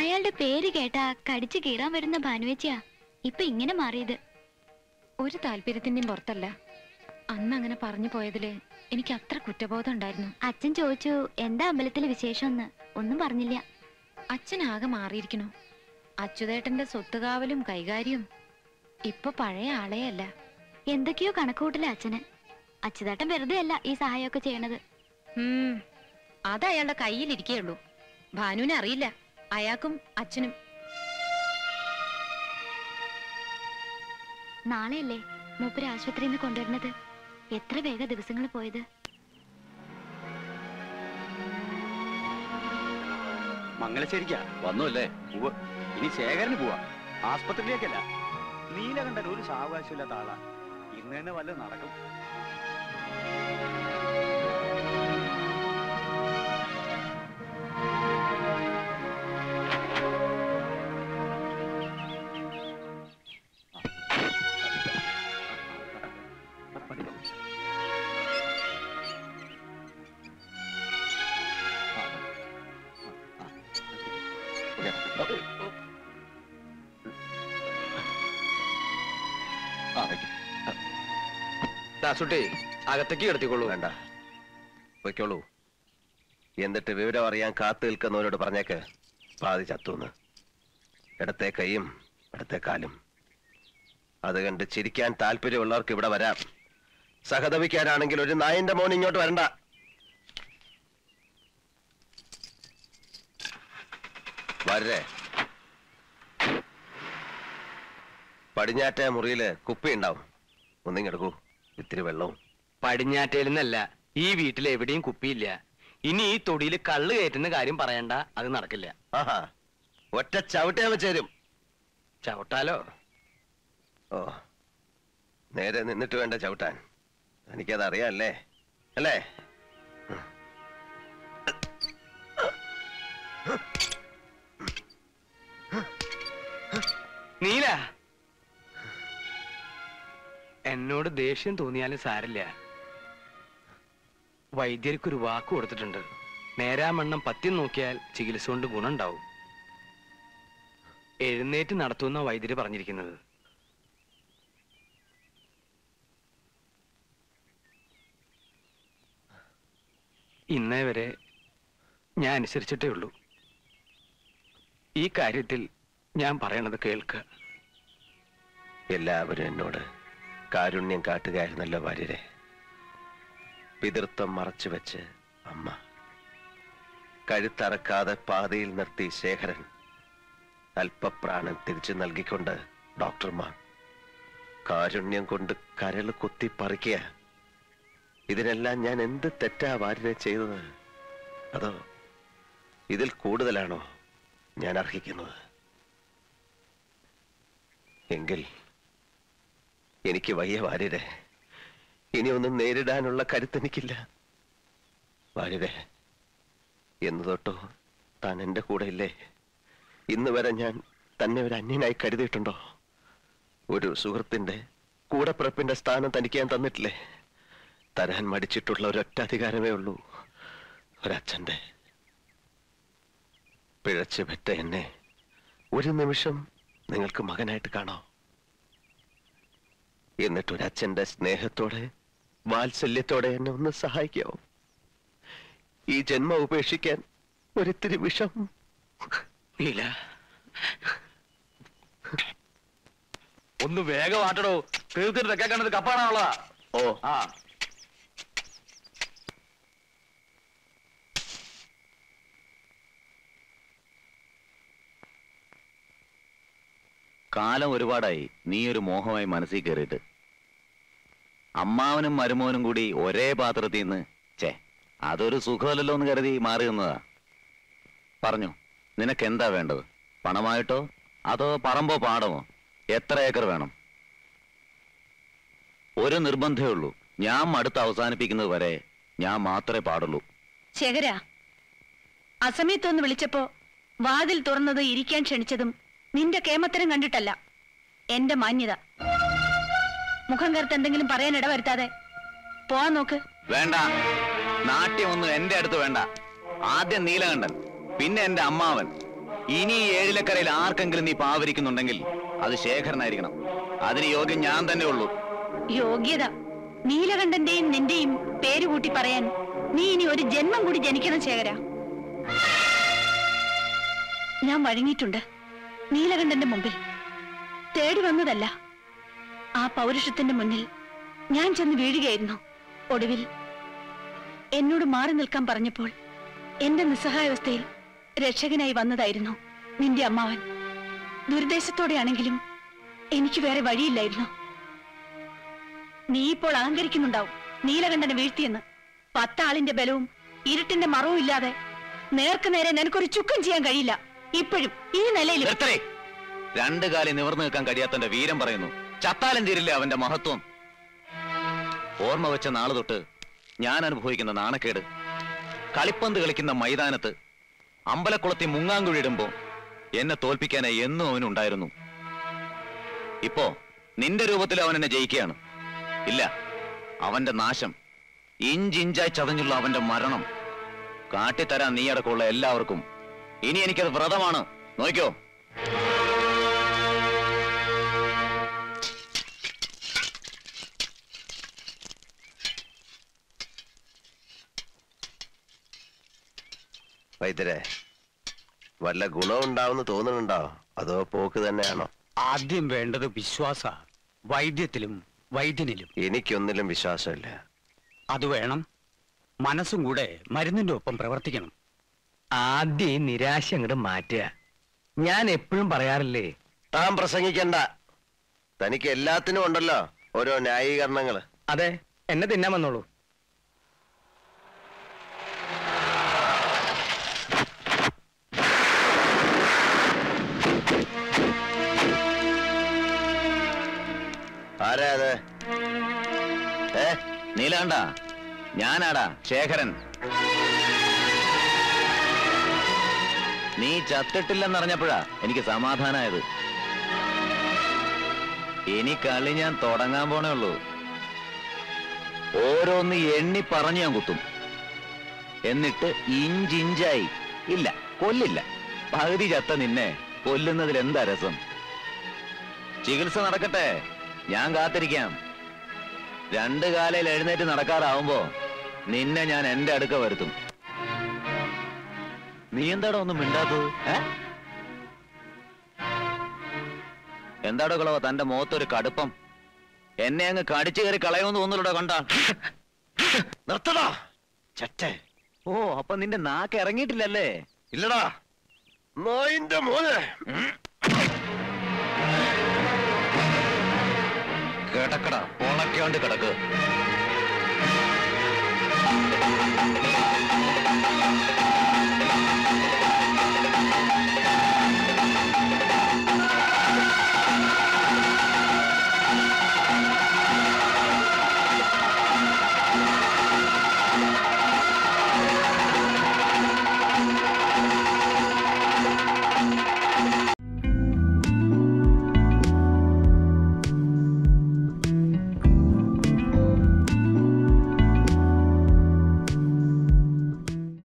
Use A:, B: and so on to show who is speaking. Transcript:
A: അയാളുടെ പേര് കേട്ടാ കടിച്ചു കീറാൻ വരുന്ന ഭാനുവേച്ചിയാ ഇപ്പൊ ഇങ്ങനെ മാറിയത്
B: ഒരു താല്പര്യത്തിന്റെയും പുറത്തല്ല അന്ന് അങ്ങനെ പറഞ്ഞു പോയതില് എനിക്ക് അത്ര കുറ്റബോധം ഉണ്ടായിരുന്നു
A: അച്ഛൻ ചോദിച്ചു എന്താ അമ്പലത്തിലെ വിശേഷമെന്ന് ഒന്നും പറഞ്ഞില്ല
B: അച്ഛൻ ആകെ മാറിയിരിക്കണു അച്യുതേട്ടന്റെ സ്വത്തുകാവലും കൈകാര്യവും ഇപ്പൊ പഴയ ആളെയല്ല
A: എന്തൊക്കെയോ കണക്കുകൂട്ടില്ല അച്ഛന് അച്യുതാട്ടൻ വെറുതെ അല്ല ഈ സഹായമൊക്കെ ചെയ്യണത്
B: ഉം അത് അയാളുടെ കയ്യിലിരിക്കേയുള്ളൂ ഭാനുവിനെ അറിയില്ല അയാൾക്കും അച്ഛനും
A: നാളെയല്ലേ മൂപ്പര് ആശുപത്രിയിൽ നിന്ന് കൊണ്ടുവരുന്നത് എത്ര വേഗ ദിവസങ്ങൾ പോയത്
C: മംഗലശ്ശേരിക്കാ
D: വന്നു അല്ലേ
C: ഉവ്വ്. ഇനി ശേഖരന് പോവാ ആസ്പത്രിയിലേക്കല്ല നീലകണ്ഠൻ ഒരു സാവകാശമില്ലാത്ത ആളാ ഇന്ന് തന്നെ വല്ലതും നടക്കും
D: ദാസുട്ടി അകത്തേക്ക് കിടത്തിക്കൊള്ളൂ
E: വേണ്ട പൊയ്ക്കോളൂ എന്നിട്ട് വിവരം അറിയാൻ കാത്തു നിൽക്കുന്നവരോട് പറഞ്ഞേക്ക് പാതി ചത്തൂന്ന് ഇടത്തെ കൈയും ഇടത്തെ കാലും അത് കണ്ട് ചിരിക്കാൻ താല്പര്യമുള്ളവർക്ക് ഇവിടെ വരാം സഹതപിക്കാനാണെങ്കിൽ ഒരു നായന്റെ മോൻ ഇങ്ങോട്ട് വരണ്ട വരേ പടിഞ്ഞാറ്റ മുറിയില് കുപ്പി ഉണ്ടാവും ഒന്നിങ്ങെടുക്കൂ ഇത്തിരി വെള്ളവും
F: പടിഞ്ഞാറ്റയിൽ നിന്നല്ല ഈ വീട്ടിൽ എവിടെയും കുപ്പിയില്ല ഇനി ഈ തൊടിയിൽ കള്ള് കയറ്റുന്ന കാര്യം പറയണ്ട അത് നടക്കില്ല
E: ആഹാ ഒറ്റ ചവിട്ടേ വെച്ചേരും
F: ചവിട്ടാലോ
E: ഓ നേരെ നിന്നിട്ട് വേണ്ട ചവിട്ടാൻ എനിക്കത് അറിയാല്ലേ അല്ലേ
F: നീല എന്നോട് ദേഷ്യം തോന്നിയാലും സാരില്ല വൈദ്യർക്കൊരു വാക്ക് കൊടുത്തിട്ടുണ്ട് നേരാമണ്ണം പത്യം നോക്കിയാൽ ചികിത്സ കൊണ്ട് ഗുണമുണ്ടാവും എഴുന്നേറ്റ് നടത്തുന്ന വൈദ്യര് പറഞ്ഞിരിക്കുന്നത് ഇന്നേ വരെ ഞാൻ അനുസരിച്ചിട്ടേ ഉള്ളൂ ഈ കാര്യത്തിൽ ഞാൻ പറയണത് കേൾക്കുക
E: എല്ലാവരും എന്നോട് കാരുണ്യം കാട്ടുകയായിരുന്നല്ലോ ഭാര്യരെ പിതൃത്വം മറച്ചു വെച്ച് അമ്മ കഴുത്തറക്കാതെ പാതയിൽ നിർത്തി ശേഖരൻ അല്പപ്രാണൻ തിരിച്ചു നൽകിക്കൊണ്ട് ഡോക്ടർമാർ കാരുണ്യം കൊണ്ട് കരള് കുത്തി പറിക്കുക ഇതിനെല്ലാം ഞാൻ എന്ത് തെറ്റാ ഭാര്യരെ ചെയ്തത് അതോ ഇതിൽ കൂടുതലാണോ ഞാൻ അർഹിക്കുന്നത് എങ്കിൽ എനിക്ക് വയ്യ വാര്യരെ ഇനി ഒന്നും നേരിടാനുള്ള കരുത്തെനിക്കില്ല വാര്യരെ എന്ന് തൊട്ടോ താൻ എന്റെ കൂടെ ഇല്ലേ ഇന്ന് വരെ ഞാൻ തന്നെ ഒരു അന്യനായി കരുതിയിട്ടുണ്ടോ ഒരു സുഹൃത്തിന്റെ കൂടപ്പിറപ്പിന്റെ സ്ഥാനം തനിക്ക് ഞാൻ തന്നിട്ടില്ലേ തരാൻ മടിച്ചിട്ടുള്ള ഒരൊറ്റ അധികാരമേ ഉള്ളൂ ഒരച്ഛന്റെ പിഴച്ചു പെറ്റ എന്നെ ഒരു നിമിഷം നിങ്ങൾക്ക് മകനായിട്ട് കാണാം എന്നിട്ട് ഒരു അച്ഛന്റെ സ്നേഹത്തോടെ വാത്സല്യത്തോടെ എന്നെ ഒന്ന് സഹായിക്കാവോ ഈ ജന്മം ഉപേക്ഷിക്കാൻ ഒരിത്തിരി വിഷം
F: നീല ഒന്ന് വേഗം ആട്ടടോ തീർത്തിട്ട് തെക്കേ കണ്ടത് കപ്പാണുള്ളതാ
E: ഓ
F: ആ
D: കാലം ഒരുപാടായി നീ ഒരു മോഹമായി മനസ്സിൽ കയറിയിട്ട് അമ്മാവനും മരുമോനും കൂടി ഒരേ പാത്രത്തിൽ നിന്ന് ചേ അതൊരു സുഖമല്ലല്ലോ എന്ന് കരുതി മാറി നിന്നതാ പറഞ്ഞു നിനക്ക് എന്താ വേണ്ടത് പണമായിട്ടോ അതോ പറമ്പോ പാടമോ എത്ര ഏക്കർ വേണം ഒരു നിർബന്ധമേ ഉള്ളൂ ഞാൻ മടുത്ത് അവസാനിപ്പിക്കുന്നത് വരെ ഞാൻ മാത്രമേ പാടുള്ളൂ
G: ശേഖര അസമയത്തൊന്ന് വിളിച്ചപ്പോ വാതിൽ തുറന്നത് ഇരിക്കാൻ ക്ഷണിച്ചതും നിന്റെ കേമത്തരം കണ്ടിട്ടല്ല എന്റെ മാന്യത മുഖം കറുത്ത് എന്തെങ്കിലും പറയാൻ ഇടവരുത്താതെ പോവാൻ നോക്ക്
D: വേണ്ട നാട്യമൊന്നും എന്റെ അടുത്ത് വേണ്ട ആദ്യം നീലകണ്ഠൻ പിന്നെ എന്റെ അമ്മാവൻ ഇനി ഈ ഏഴിലക്കരയിൽ ആർക്കെങ്കിലും നീ പാവരിക്കുന്നുണ്ടെങ്കിൽ അത് ശേഖരനായിരിക്കണം അതിന് യോഗ്യം ഞാൻ തന്നെ ഉള്ളൂ
G: യോഗ്യത നീലകണ്ഠന്റെയും നിന്റെയും പേര് കൂട്ടി പറയാൻ നീ ഇനി ഒരു ജന്മം കൂടി ജനിക്കണം ശേഖര ഞാൻ വഴങ്ങിയിട്ടുണ്ട് നീലകണ്ഠന്റെ മുമ്പിൽ തേടി വന്നതല്ല ആ പൗരുഷത്തിന്റെ മുന്നിൽ ഞാൻ ചെന്ന് വീഴുകയായിരുന്നു ഒടുവിൽ എന്നോട് മാറി നിൽക്കാൻ പറഞ്ഞപ്പോൾ എന്റെ നിസ്സഹായാവസ്ഥയിൽ രക്ഷകനായി വന്നതായിരുന്നു നിന്റെ അമ്മാവൻ ദുരുദ്ദേശത്തോടെയാണെങ്കിലും എനിക്ക് വേറെ വഴിയില്ലായിരുന്നു നീ ഇപ്പോൾ അഹങ്കരിക്കുന്നുണ്ടാവും നീലകണ്ഠനെ വീഴ്ത്തിയെന്ന് പത്താളിന്റെ ബലവും ഇരുട്ടിന്റെ മറവും ഇല്ലാതെ നേർക്ക് നേരെ നിനക്കൊരു ചുക്കം ചെയ്യാൻ കഴിയില്ല ഇപ്പോഴും ഈ നിലയിൽ
D: നിർത്തരേ രണ്ടു കാലി നിവർന്നു നിൽക്കാൻ കഴിയാത്തന്റെ വീരം പറയുന്നു ചത്താലും തീരില്ല അവന്റെ മഹത്വം ഓർമ്മ വെച്ച നാള് തൊട്ട് ഞാൻ അനുഭവിക്കുന്ന നാണക്കേട് കളിപ്പന്ത് കളിക്കുന്ന മൈതാനത്ത് അമ്പലക്കുളത്തി മുങ്ങാങ്കുഴിയിടുമ്പോ എന്നെ തോൽപ്പിക്കാനായി എന്നും അവനുണ്ടായിരുന്നു ഇപ്പോ നിന്റെ രൂപത്തിൽ അവൻ എന്നെ ജയിക്കുകയാണ് ഇല്ല അവന്റെ നാശം ഇഞ്ചിഞ്ചായി ചതഞ്ഞുള്ള അവന്റെ മരണം കാട്ടിത്തരാൻ നീ അടക്കമുള്ള എല്ലാവർക്കും ഇനി എനിക്കത് വ്രതമാണ് നോക്കിയോ
E: വൈദ്യരെ വല്ല ഗുണമുണ്ടാവുമെന്ന് തോന്നുന്നുണ്ടോ അതോ പോക്ക് തന്നെയാണോ
C: ആദ്യം വേണ്ടത് വിശ്വാസ വൈദ്യത്തിലും വൈദ്യനിലും
E: എനിക്കൊന്നിലും വിശ്വാസമില്ല
C: അത് വേണം മനസ്സും കൂടെ മരുന്നിന്റെ ഒപ്പം പ്രവർത്തിക്കണം
F: ആദ്യം ഈ നിരാശ അങ്ങോട്ട് മാറ്റുക ഞാൻ എപ്പോഴും പറയാറില്ലേ
E: താൻ പ്രസംഗിക്കണ്ട തനിക്ക് എല്ലാത്തിനും ഉണ്ടല്ലോ ഓരോ ന്യായീകരണങ്ങള്
F: അതെ എന്നെ തിന്നാൻ വന്നോളൂ
E: ആരാ അത് ഏ
D: നീലാണ്ട ഞാനാടാ ശേഖരൻ നീ ചത്തിട്ടില്ലെന്നറിഞ്ഞപ്പോഴാ എനിക്ക് സമാധാനായത് ഇനി കളി ഞാൻ തുടങ്ങാൻ പോണേ ഉള്ളൂ ഓരോന്ന് എണ്ണി പറഞ്ഞു ഞാൻ കുത്തും എന്നിട്ട് ഇഞ്ചിഞ്ചായി ഇല്ല കൊല്ലില്ല പകുതി ചത്ത നിന്നെ കൊല്ലുന്നതിൽ എന്താ രസം ചികിത്സ നടക്കട്ടെ ഞാൻ കാത്തിരിക്കാം രണ്ട് കാലയിൽ എഴുന്നേറ്റ് നടക്കാറാവുമ്പോ നിന്നെ ഞാൻ എന്റെ അടുക്ക വരുത്തും നീ എന്താടോ ഒന്നും മിണ്ടാത്തത് ഏ എന്താടോ കളവ തന്റെ മുഖത്തൊരു കടുപ്പം എന്നെ അങ്ങ് കടിച്ചു കയറി കളയുമെന്ന് തോന്നുന്നുണ്ടോ കണ്ട
E: നിർത്തടാ ചറ്റേ
D: ഓ അപ്പൊ നിന്റെ നാക്ക് ഇറങ്ങിയിട്ടില്ലല്ലേ
E: ഇല്ലടാ നോയിന്റെ മോനെ
D: കിടക്കട പൊളക്കാണ്ട് കിടക്ക്